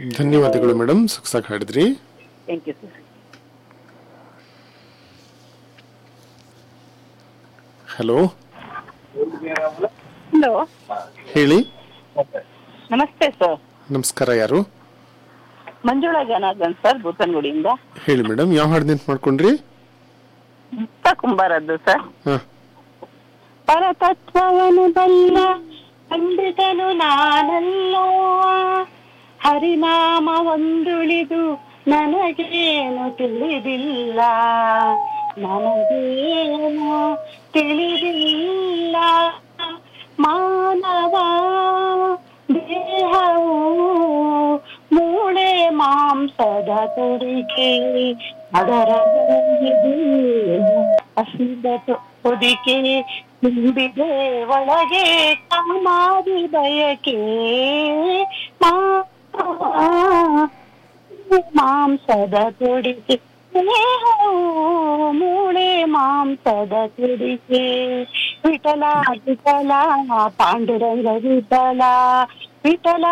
ಧನ್ಯವಾದಗಳು ಮೇಡಮ್ ಸೊಗಸಾಗಿ ಹಾಡಿದ್ರಿ thank you sir hello hello ಹೇಳಿ ನಮಸ್ತೆ ಸರ್ ನಮಸ್ಕಾರ ಯಾರು ಮಂಜುಳಾ ಜನಾರ್ದನ್ ಸರ್ ಬೂತನ್ಗುಡಿಯಿಂದ ಹೇಳಿ ಮೇಡಮ್ ಯಾವ ಹಾಡು ನೆನ್ಪು ಮಾಡ್ಕೊಂಡ್ರಿ ಮುಕ್ತ ಕುಂಬಾರದ್ದು ಸರ್ ಹಾ ಪರತತ್ವವನು ಬಲ್ಲ ಪಂಡಿತನು ನಾನಲ್ಲ ಹರಿನಾಮ ಒಂದುಳಿದು ನನಗೇನು ತಿಳಿದಿಲ್ಲ ನನಗೇನು ತಿಳಿದಿಲ್ಲ ಮಾನವ ದೇಹವು ಮೂಳೆ ಮಾಂಸದ ತುಡಿಕೆ ಅದರ ಹಸಿದ ಹೊದಿಕೆ ತುಂಬಿದೆ ಒಳಗೆ ಕಾಮಾದಿ ಬಯಕೆ ಮಾ- ಮಾಂಸದ ತುಡಿಕೆ ಸ್ನೇಹವು ಮೂಳೆ ಮಾಂಸದ ತುಡಿಕೆ ವಿಠಲ ವಿಠಲ ಪಾಂಡುರಂಗ ವಿಠಲ ವಿಠಲ